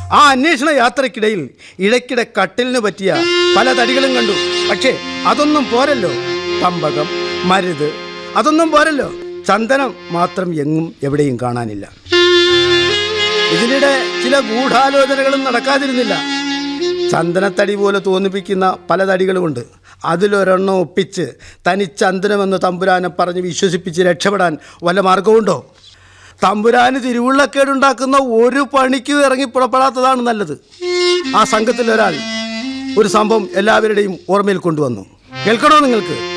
ആ അന്വേഷണ യാത്രക്കിടയിൽ ഇടയ്ക്കിടെ കട്ടിലിന് പറ്റിയ പല തടികളും കണ്ടു പക്ഷേ അതൊന്നും പോരല്ലോ തമ്പകം മരുത് അതൊന്നും പോരല്ലോ ചന്ദനം മാത്രം എങ്ങും എവിടെയും കാണാനില്ല ഇതിനിടെ ചില ഗൂഢാലോചനകളും നടക്കാതിരുന്നില്ല ചന്ദനത്തടി പോലെ തോന്നിപ്പിക്കുന്ന പല തടികളുമുണ്ട് അതിലൊരെണ്ണം ഒപ്പിച്ച് തനി ചന്ദനമെന്ന് തമ്പുരാനെ പറഞ്ഞ് വിശ്വസിപ്പിച്ച് രക്ഷപ്പെടാൻ വല്ല മാർഗമുണ്ടോ തമ്പുരാന് തിരുവുള്ളക്കേടുണ്ടാക്കുന്ന ഒരു പണിക്കും ഇറങ്ങി പുറപ്പെടാത്തതാണ് നല്ലത് ആ സംഘത്തിലൊരാൾ ഒരു സംഭവം എല്ലാവരുടെയും ഓർമ്മയിൽ കൊണ്ടുവന്നു കേൾക്കണോ നിങ്ങൾക്ക്